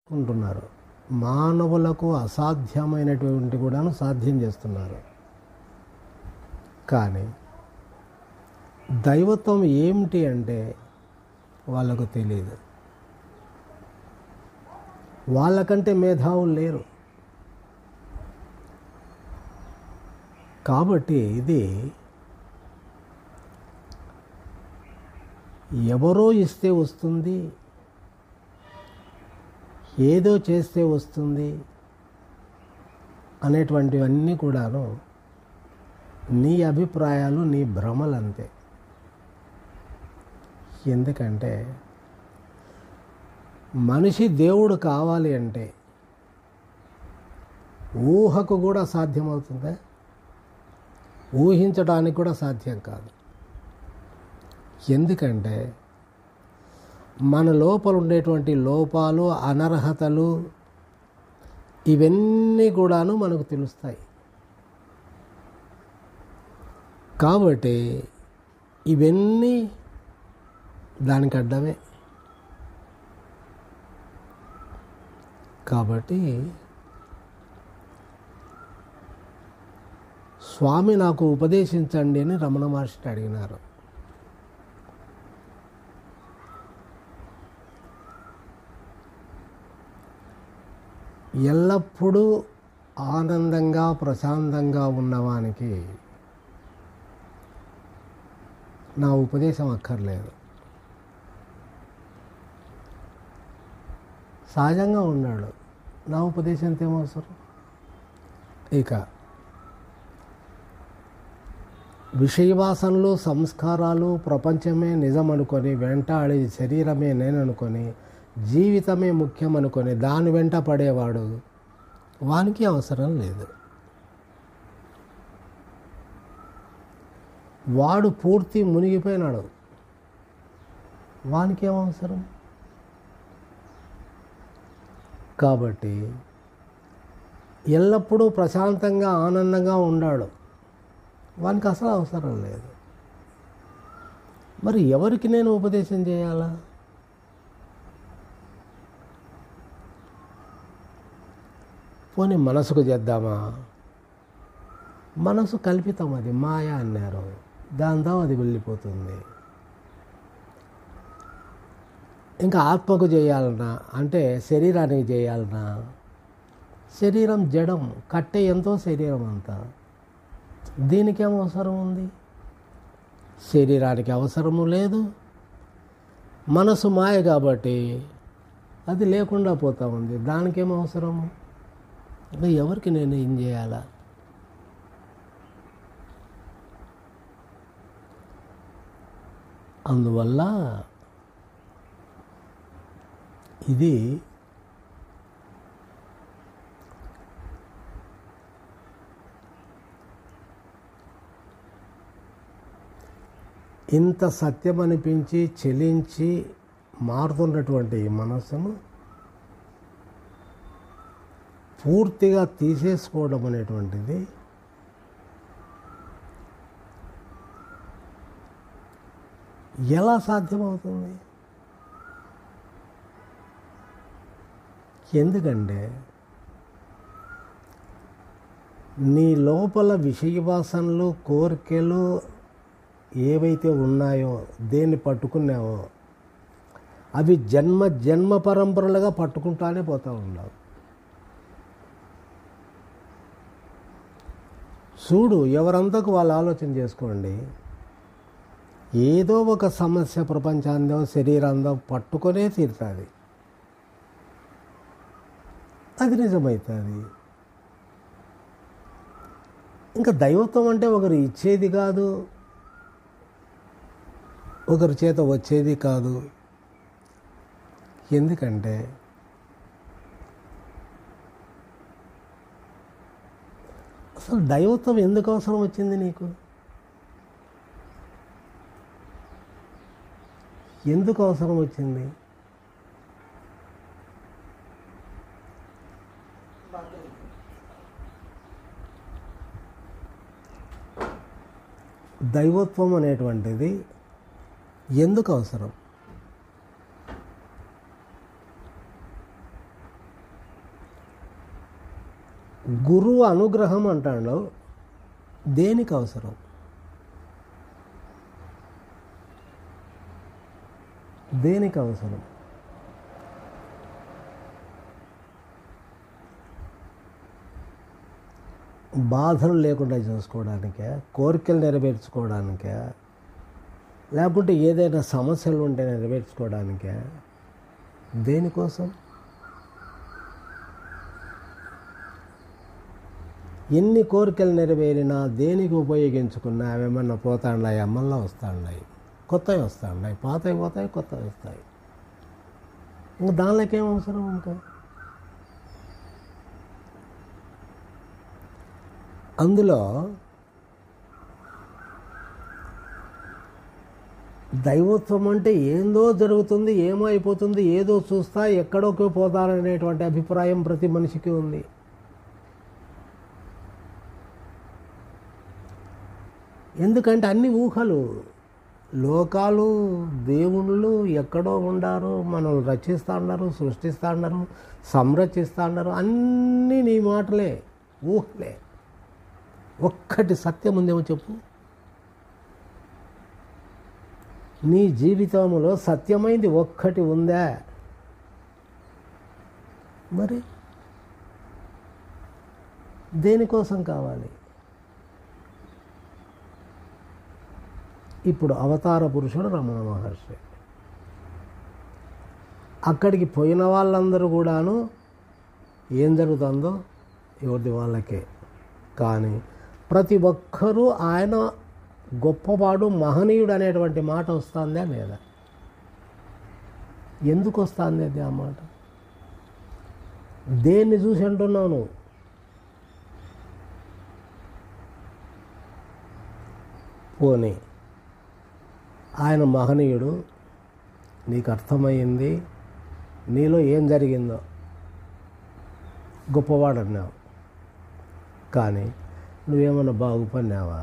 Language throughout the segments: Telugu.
ఉంటున్నారు మానవులకు అసాధ్యమైనటువంటి కూడాను సాధ్యం చేస్తున్నారు కానీ దైవత్వం ఏమిటి అంటే వాళ్ళకు తెలియదు వాళ్ళకంటే మేధావులు లేరు కాబట్టి ఇది ఎవరో ఇస్తే వస్తుంది ఏదో చేస్తే వస్తుంది అనేటువంటివన్నీ కూడాను నీ అభిప్రాయాలు నీ భ్రమలు అంతే ఎందుకంటే మనిషి దేవుడు కావాలి అంటే ఊహకు కూడా సాధ్యమవుతుందా ఊహించడానికి కూడా సాధ్యం కాదు ఎందుకంటే మన లోపల ఉండేటువంటి లోపాలు అనర్హతలు ఇవన్నీ కూడాను మనకు తెలుస్తాయి కాబట్టి ఇవన్నీ దానికి అడ్డమే కాబట్టి స్వామి నాకు ఉపదేశించండి అని రమణ మహర్షిని అడిగినారు ఎల్లప్పుడూ ఆనందంగా ప్రశాంతంగా ఉన్నవానికి నా ఉపదేశం అక్కర్లేదు సహజంగా ఉన్నాడు నా ఉపదేశంతో ఏమవసరం ఇక విషయవాసనలు సంస్కారాలు ప్రపంచమే నిజం అనుకొని వెంటాడి శరీరమే నేను అనుకొని జీవితమే ముఖ్యం అనుకొని దాని వెంట పడేవాడు వానికి అవసరం లేదు వాడు పూర్తి మునిగిపోయినాడు వానికి ఏం అవసరం కాబట్టి ఎల్లప్పుడూ ప్రశాంతంగా ఆనందంగా ఉన్నాడు వానికి అసలు అవసరం లేదు మరి ఎవరికి నేను ఉపదేశం చేయాలా పోనీ మనసుకు చేద్దామా మనసు కల్పితం అది మాయ అన్నారు దాంతో అది వెళ్ళిపోతుంది ఇంకా ఆత్మకు చేయాలన్నా అంటే శరీరానికి చేయాలన్నా శరీరం జడం కట్టే ఎంతో శరీరం అంతా దీనికి ఏం అవసరం ఉంది శరీరానికి అవసరము లేదు మనసు మాయ కాబట్టి అది లేకుండా పోతా ఉంది దానికేం అవసరము ఇంకా ఎవరికి నేను ఏం చేయాలా అందువల్ల ఇది ఇంత సత్యం అనిపించి చెలించి మారుతున్నటువంటి ఈ మనస్సును పూర్తిగా తీసేసుకోవడం అనేటువంటిది ఎలా సాధ్యమవుతుంది ఎందుకంటే నీ లోపల విషయవాసనలు కోరికలు ఏవైతే ఉన్నాయో దేన్ని పట్టుకున్నావో అవి జన్మ జన్మ పరంపరలుగా పట్టుకుంటానే పోతూ ఉన్నావు చూడు ఎవరంతకు వాళ్ళు ఆలోచన చేసుకోండి ఏదో ఒక సమస్య ప్రపంచాందో శరీరందో పట్టుకొనే తీరుతుంది అది నిజమవుతుంది ఇంకా దైవత్వం అంటే ఒకరు ఇచ్చేది కాదు ఒకరి చేత వచ్చేది కాదు ఎందుకంటే అసలు దైవత్వం ఎందుకు అవసరం వచ్చింది నీకు ఎందుకు అవసరం వచ్చింది దైవత్వం అనేటువంటిది ఎందుకు అవసరం గురువు అనుగ్రహం అంటాడు దేనికి అవసరం దేనికి అవసరం బాధలు లేకుండా చూసుకోవడానికే కోరికలు నెరవేర్చుకోవడానికే లేకుంటే ఏదైనా సమస్యలు ఉంటే నెరవేర్చుకోవడానికే దేనికోసం ఎన్ని కోరికలు నెరవేరినా దేనికి ఉపయోగించుకున్నా అవేమన్నా పోతాండాయి అమ్మల్లా వస్తాండాయి కొత్తవి వస్తాండాయి పాతవి పోతాయి కొత్తవి వస్తాయి ఇంకా దానిలోకి ఏం అవసరం ఇంకా అందులో దైవత్వం అంటే ఏందో జరుగుతుంది ఏమో అయిపోతుంది ఏదో చూస్తా ఎక్కడోకి పోతారనేటువంటి అభిప్రాయం ప్రతి మనిషికి ఉంది ఎందుకంటే అన్ని ఊహలు లోకాలు దేవుళ్ళు ఎక్కడో ఉండారు మనల్ని రచిస్తూ ఉన్నారు సృష్టిస్తూ ఉన్నారు సంరక్షిస్తూ ఉన్నారు అన్నీ నీ మాటలే ఊహలే ఒక్కటి సత్యం ఉందేమో చెప్పు నీ జీవితంలో సత్యమైంది ఒక్కటి ఉందా మరి దేనికోసం కావాలి ఇప్పుడు అవతార పురుషుడు రమణ మహర్షి అక్కడికి పోయిన వాళ్ళందరూ కూడాను ఏం జరుగుతుందో ఎవరిది వాళ్ళకే కానీ ప్రతి ఒక్కరూ ఆయన గొప్పవాడు మహనీయుడు అనేటువంటి మాట వస్తుందా లేదా ఎందుకు వస్తుంది అది ఆ మాట దేన్ని చూసి అంటున్నావు నువ్వు పోనీ ఆయన మహనీయుడు నీకు అర్థమైంది నీలో ఏం జరిగిందో గొప్పవాడు అన్నావు కానీ నువ్వేమన్నా బాగుపడినావా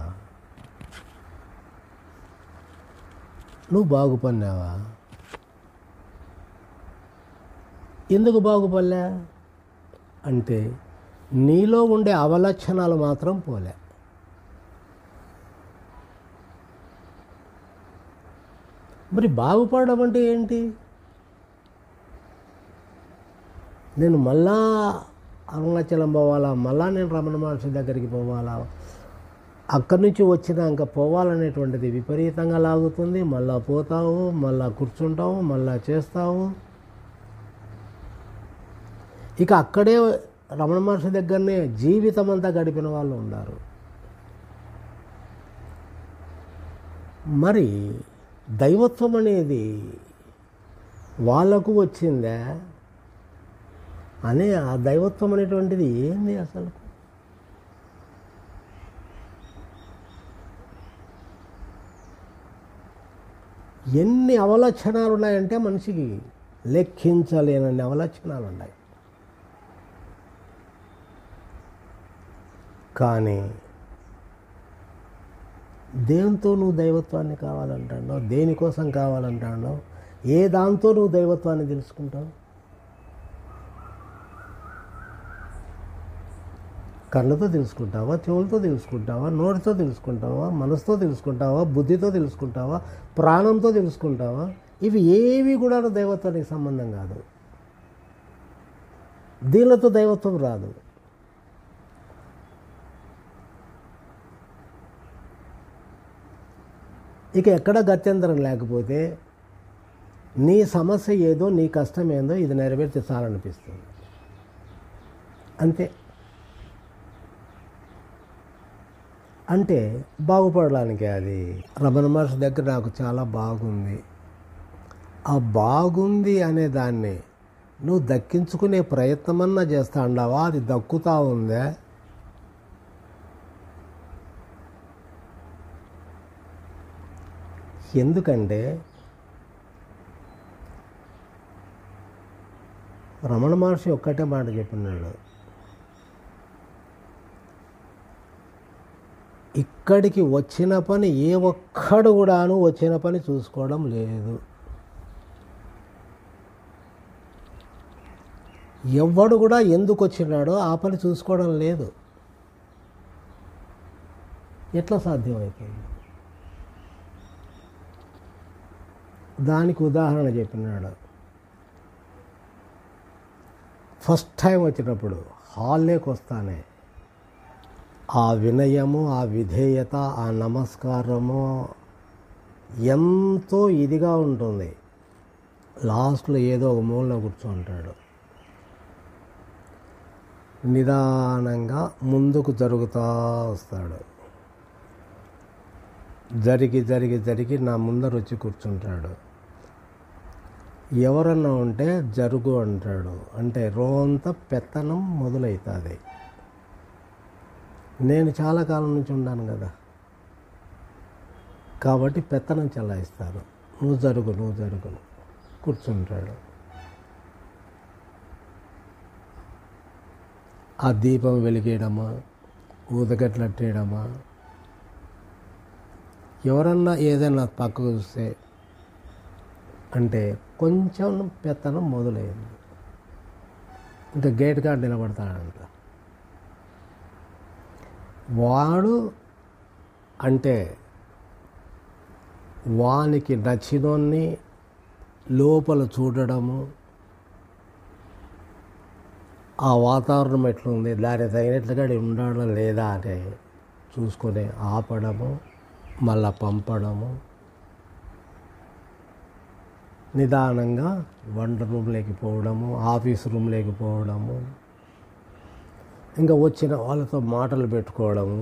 నువ్వు బాగుపడినావా ఎందుకు బాగుపడలే అంటే నీలో ఉండే అవలక్షణాలు మాత్రం పోలే మరి బాగుపడడం అంటే ఏంటి నేను మళ్ళా అరుణాచలం పోవాలా మళ్ళా నేను రమణ మహర్షి దగ్గరికి పోవాలా అక్కడి నుంచి వచ్చినాక పోవాలనేటువంటిది విపరీతంగా లాగుతుంది మళ్ళా పోతావు మళ్ళా కూర్చుంటావు మళ్ళా చేస్తావు ఇక అక్కడే రమణ మహర్షి దగ్గరనే జీవితం అంతా గడిపిన వాళ్ళు ఉన్నారు మరి దైవత్వం అనేది వాళ్ళకు వచ్చిందా అనే ఆ దైవత్వం అనేటువంటిది ఏంది అసలు ఎన్ని అవలక్షణాలు ఉన్నాయంటే మనిషికి లెక్కించలేనన్ని అవలక్షణాలు ఉన్నాయి కానీ దేంతో నువ్వు దైవత్వాన్ని కావాలంటాడో దేనికోసం కావాలంటాడో ఏ దాంతో నువ్వు దైవత్వాన్ని తెలుసుకుంటావు కళ్ళతో తెలుసుకుంటావా చెవులతో తెలుసుకుంటావా నోటితో తెలుసుకుంటావా మనసుతో తెలుసుకుంటావా బుద్ధితో తెలుసుకుంటావా ప్రాణంతో తెలుసుకుంటావా ఇవి ఏవి కూడా దైవత్వానికి సంబంధం కాదు దీనిలతో దైవత్వం రాదు ఇక ఎక్కడ గత్యంతరం లేకపోతే నీ సమస్య ఏదో నీ కష్టం ఏందో ఇది నెరవేర్చి చాలనిపిస్తుంది అంతే అంటే బాగుపడడానికి అది రమణ మహర్షి దగ్గర నాకు చాలా బాగుంది ఆ బాగుంది అనే దాన్ని నువ్వు దక్కించుకునే ప్రయత్నమన్నా చేస్తా ఉండవా అది దక్కుతా ఉందా ఎందుకంటే రమణ మహర్షి ఒక్కటే మాట చెప్పినాడు ఇక్కడికి వచ్చిన పని ఏ ఒక్కడు కూడాను వచ్చిన పని చూసుకోవడం లేదు ఎవ్వడు కూడా ఎందుకు వచ్చినాడో ఆ పని చూసుకోవడం లేదు ఎట్లా సాధ్యమవుతుంది దానికి ఉదాహరణ చెప్పినాడు ఫస్ట్ టైం వచ్చినప్పుడు హాల్లోకి వస్తానే ఆ వినయము ఆ విధేయత ఆ నమస్కారము ఎంతో ఇదిగా ఉంటుంది లాస్ట్లో ఏదో ఒక మూలలో కూర్చుంటాడు నిదానంగా ముందుకు జరుగుతూ వస్తాడు జరిగి జరిగి జరిగి నా ముందర వచ్చి కూర్చుంటాడు ఎవరన్నా ఉంటే జరుగు అంటాడు అంటే రోంత పెత్తనం మొదలవుతుంది నేను చాలా కాలం నుంచి ఉన్నాను కదా కాబట్టి పెత్తనం చలాయిస్తాను నువ్వు జరుగు నువ్వు జరుగు కూర్చుంటాడు ఆ దీపం వెలిగేయడమా ఊదగట్లట్టేయడమా ఎవరన్నా ఏదైనా పక్కకు చూస్తే అంటే కొంచెం పెత్తనం మొదలైంది ఇంకా గేట్ కాడ నిలబడతాడంట వాడు అంటే వానికి నచ్చినోన్ని లోపల చూడడము ఆ వాతావరణం ఎట్లుంది దాని తగినట్లుగా ఉండాలా లేదా అని చూసుకొని ఆపడము మళ్ళా పంపడము నిదానంగా వంట రూమ్లోకి పోవడము ఆఫీస్ రూమ్లోకి పోవడము ఇంకా వచ్చిన వాళ్ళతో మాటలు పెట్టుకోవడము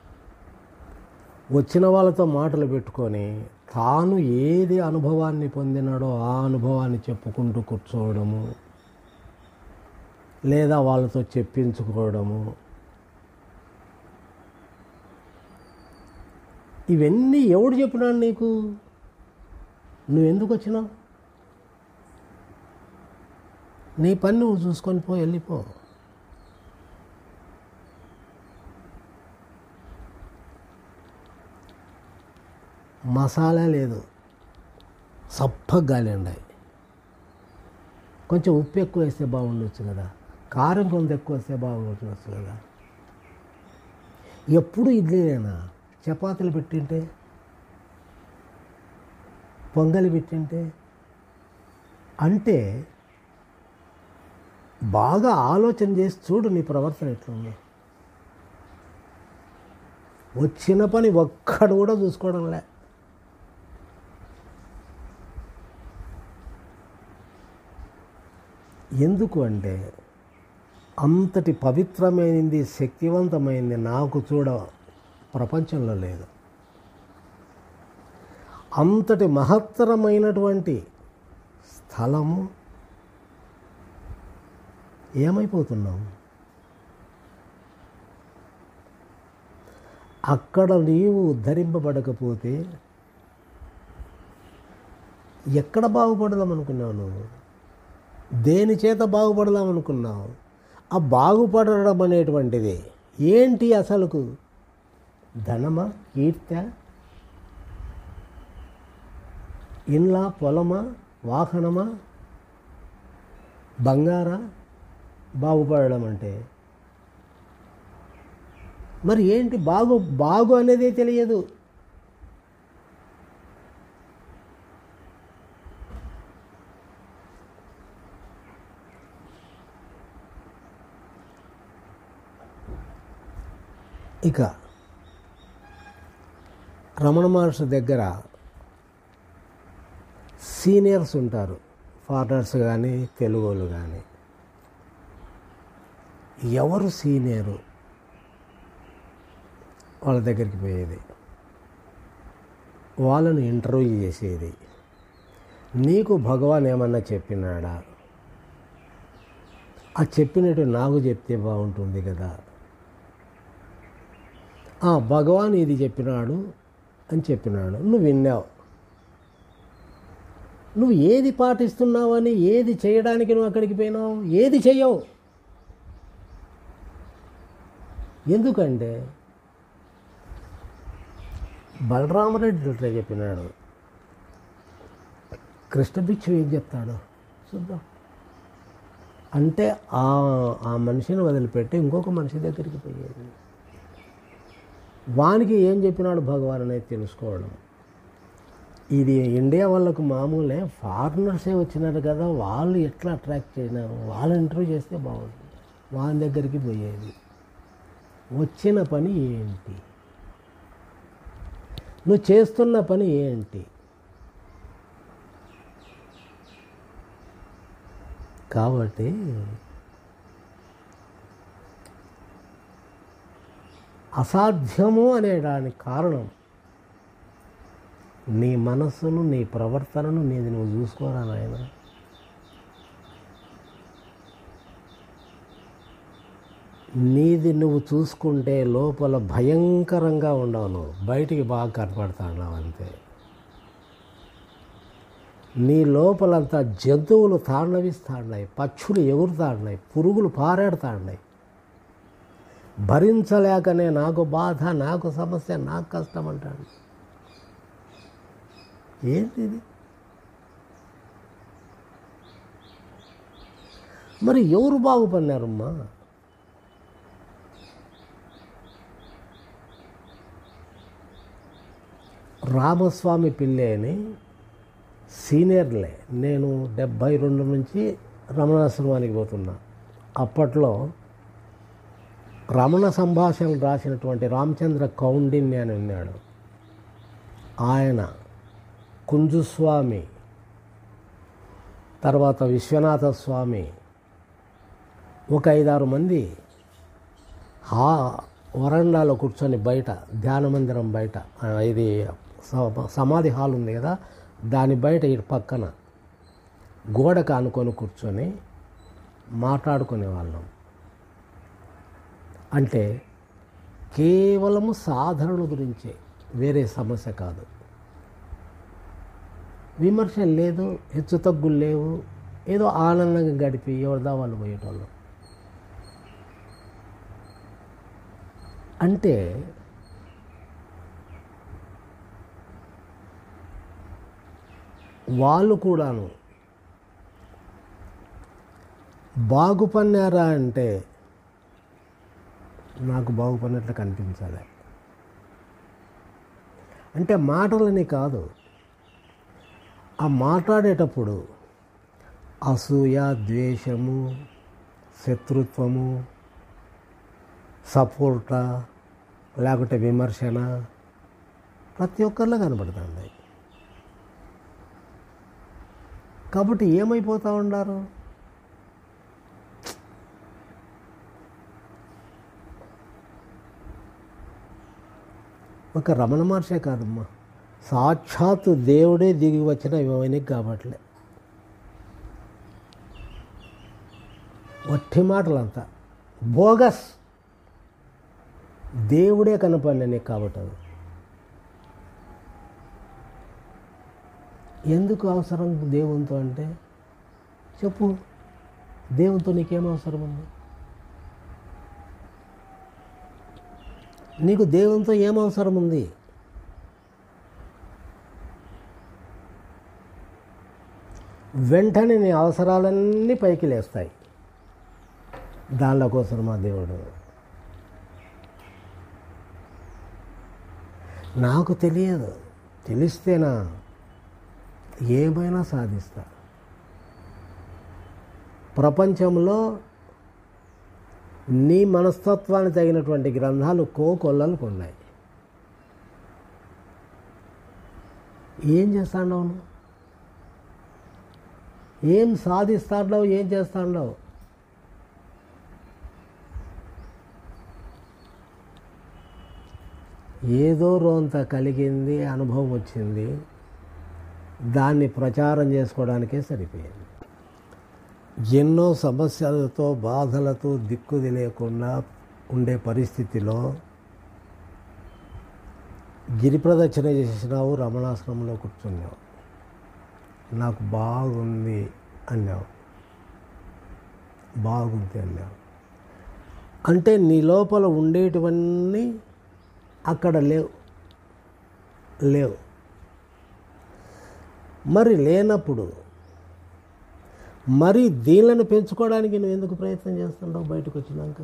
వచ్చిన వాళ్ళతో మాటలు పెట్టుకొని తాను ఏది అనుభవాన్ని పొందినాడో ఆ అనుభవాన్ని చెప్పుకుంటూ కూర్చోవడము లేదా వాళ్ళతో చెప్పించుకోవడము ఇవన్నీ ఎవడు చెప్పినాడు నీకు నువ్వు ఎందుకు వచ్చినావు నీ పని నువ్వు చూసుకొని పో వెళ్ళిపో మసాలా లేదు సప్పగా గాలి ఉన్నాయి కొంచెం ఉప్పు ఎక్కువ వేస్తే బాగుండొచ్చు కదా కారం కొంత ఎక్కువ వేస్తే బాగుండొచ్చు కదా ఎప్పుడు ఇడ్లీనేనా చపాతీలు పెట్టింటే పొంగలి పెట్టింటే అంటే బాగా ఆలోచన చేసి చూడు నీ ప్రవర్తన ఎట్లుంది వచ్చిన పని ఒక్కడు కూడా చూసుకోవడంలే ఎందుకు అంటే అంతటి పవిత్రమైనది శక్తివంతమైనది నాకు చూడ ప్రపంచంలో లేదు అంతటి మహత్తరమైనటువంటి స్థలము ఏమైపోతున్నాం అక్కడ నీవు ఉద్ధరింపబడకపోతే ఎక్కడ బాగుపడదాం అనుకున్నావు నువ్వు దేని చేత బాగుపడదాం అనుకున్నావు ఆ బాగుపడడం అనేటువంటిది ఏంటి అసలుకు ధనమా కీర్త ఇండ్ల పొలమా వాహనమా బంగారా బాగుపడడం అంటే మరి ఏంటి బాగు బాగు అనేదే తెలియదు ఇక రమణ మహర్షి దగ్గర సీనియర్స్ ఉంటారు ఫారినర్స్ కానీ తెలుగు వాళ్ళు కానీ ఎవరు సీనియరు వాళ్ళ దగ్గరికి పోయేది వాళ్ళను ఇంటర్వ్యూ చేసేది నీకు భగవాన్ ఏమన్నా చెప్పినాడా ఆ చెప్పినట్టు నాకు చెప్తే బాగుంటుంది కదా ఆ భగవాన్ ఇది చెప్పినాడు అని చెప్పినాడు నువ్వు విన్నావు నువ్వు ఏది పాటిస్తున్నావని ఏది చేయడానికి నువ్వు అక్కడికి పోయినావు ఏది చెయ్యవు ఎందుకంటే బలరామరెడ్డి ఇట్లా చెప్పినాడు కృష్ణ బిచ్చు ఏం చెప్తాడు చూద్దాం అంటే ఆ ఆ మనిషిని వదిలిపెట్టి ఇంకొక మనిషి దగ్గరికి పోయేది వానికి ఏం చెప్పినాడు భగవాన్ అనేది తెలుసుకోవడం ఇది ఇండియా వాళ్ళకు మామూలే ఫారినర్సే వచ్చినారు కదా వాళ్ళు ఎట్లా అట్రాక్ట్ చేసినారు వాళ్ళు ఇంటర్వ్యూ చేస్తే బాగుంటుంది వాళ్ళ దగ్గరికి పోయేది వచ్చిన పని ఏంటి నువ్వు చేస్తున్న పని ఏంటి కాబట్టి అసాధ్యము అనే దానికి కారణం నీ మనస్సును నీ ప్రవర్తనను నీది నువ్వు చూసుకోరా నాయన నీది నువ్వు చూసుకుంటే లోపల భయంకరంగా ఉండవు నువ్వు బయటికి బాగా కనపడతావు అంతే నీ లోపలంతా జంతువులు తాండవిస్తాడినాయి పక్షులు ఎగురుతాడినాయి పురుగులు పారాడుతాడినాయి భరించలేకనే నాకు బాధ నాకు సమస్య నాకు కష్టం అంటాడు ఏంటి ఇది మరి ఎవరు బాగుపడినారమ్మా రామస్వామి పిల్లే అని సీనియర్లే నేను డెబ్భై రెండు నుంచి రమణాశ్రమానికి పోతున్నా అప్పట్లో రమణ సంభాషణలు రాసినటువంటి రామచంద్ర కౌండిన్య అని ఉన్నాడు ఆయన కుంజుస్వామి తర్వాత విశ్వనాథ స్వామి ఒక ఐదారు మంది హా వరండాలో కూర్చొని బయట ధ్యాన మందిరం బయట ఆ, ఇది స- సమాధి హాల్ ఉంది కదా దాని బయట ఇటు పక్కన గోడకు అనుకొని కూర్చొని మాట్లాడుకునే వాళ్ళం అంటే కేవలము సాధనల గురించే వేరే సమస్య కాదు విమర్శ లేదు హెచ్చు తగ్గులు లేవు ఏదో ఆనందంగా గడిపి ఎవరిదా వాళ్ళు పోయేటోళ్ళం అంటే వాళ్ళు కూడాను బాగుపన్నారా అంటే నాకు బాగుపడినట్లు కనిపించాలి అంటే మాటలని కాదు ఆ మాట్లాడేటప్పుడు అసూయ ద్వేషము శత్రుత్వము సపోర్ట లేకుంటే విమర్శన ప్రతి ఒక్కరిలో కనబడుతుంది కాబట్టి ఏమైపోతూ ఉన్నారు ఒక రమణ మహర్షే కాదమ్మా సాక్షాత్తు దేవుడే దిగి వచ్చిన ఇవన్నీ కాబట్లే వట్టి మాటలంతా బోగస్ దేవుడే కనపడిన కాబట్టి అది ఎందుకు అవసరం దేవునితో అంటే చెప్పు దేవునితో నీకేం అవసరం ఉంది నీకు దేవునితో ఏం అవసరం ఉంది వెంటనే నీ అవసరాలన్నీ పైకి లేస్తాయి దానిలో కోసం మా దేవుడు నాకు తెలియదు తెలిస్తేనా ఏమైనా సాధిస్తా ప్రపంచంలో నీ మనస్తత్వానికి తగినటువంటి గ్రంథాలు కోకొల్లలకు ఉన్నాయి ఏం చేస్తాండవు నువ్వు ఏం సాధిస్తాండవు ఏం చేస్తాండవు ఏదో రోంత కలిగింది అనుభవం వచ్చింది దాన్ని ప్రచారం చేసుకోవడానికే సరిపోయింది ఎన్నో సమస్యలతో బాధలతో దిక్కు తెలియకుండా ఉండే పరిస్థితిలో గిరి ప్రదక్షిణ చేసినావు రమణాశ్రమంలో కూర్చున్నావు నాకు బాగుంది అన్నావు బాగుంది అన్నావు అంటే నీ లోపల ఉండేటివన్నీ అక్కడ లేవు లేవు మరి లేనప్పుడు మరి దీనిలను పెంచుకోవడానికి నువ్వు ఎందుకు ప్రయత్నం చేస్తుంటావు బయటకు వచ్చినాక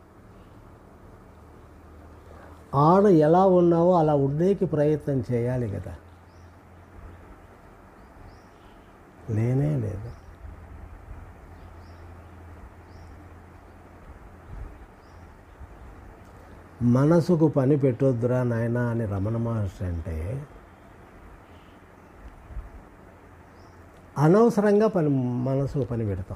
ఆడ ఎలా ఉన్నావో అలా ఉండేకి ప్రయత్నం చేయాలి కదా లేనే లేదు మనసుకు పని పెట్టొద్దురా నాయన అని రమణ మహర్షి అంటే అనవసరంగా పని మనసుకు పని పెడతాం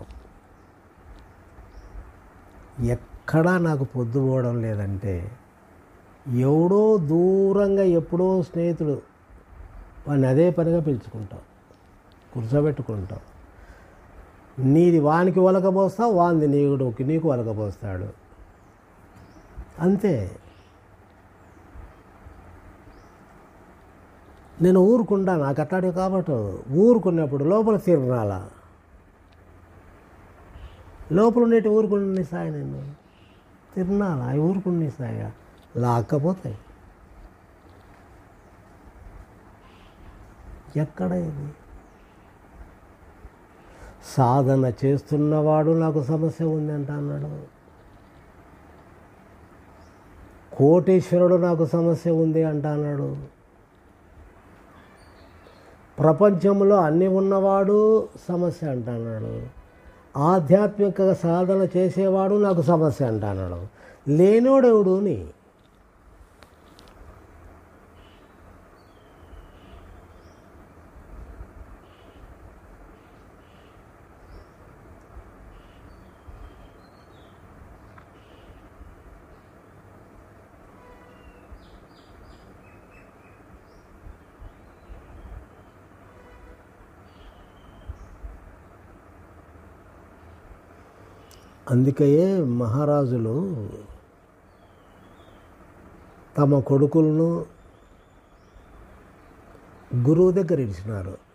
ఎక్కడా నాకు పొద్దు పోవడం లేదంటే ఎవడో దూరంగా ఎప్పుడో స్నేహితుడు వాడిని అదే పనిగా పిలుచుకుంటాం కూర్చోబెట్టుకుంటాం నీది వానికి ఒలకబోస్తావు వాంది నీకు నీకు ఒలకబోస్తాడు అంతే నేను ఊరుకుంటా నాకు అట్లాంటివి కాబట్టి ఊరుకున్నప్పుడు లోపల తిరణాల లోపల ఉండేటి ఊరుకుని సాయి నేను తిరణాల అవి ఊరుకుని సాయి లాక్కపోతాయి ఎక్కడ ఇది సాధన చేస్తున్నవాడు నాకు సమస్య ఉంది అంట అన్నాడు కోటేశ్వరుడు నాకు సమస్య ఉంది అంట అన్నాడు ప్రపంచంలో అన్నీ ఉన్నవాడు సమస్య అంటున్నాడు ఆధ్యాత్మిక సాధన చేసేవాడు నాకు సమస్య అంటున్నాడు లేనోడెవడుని అందుకే మహారాజులు తమ కొడుకులను గురువు దగ్గర ఇచ్చినారు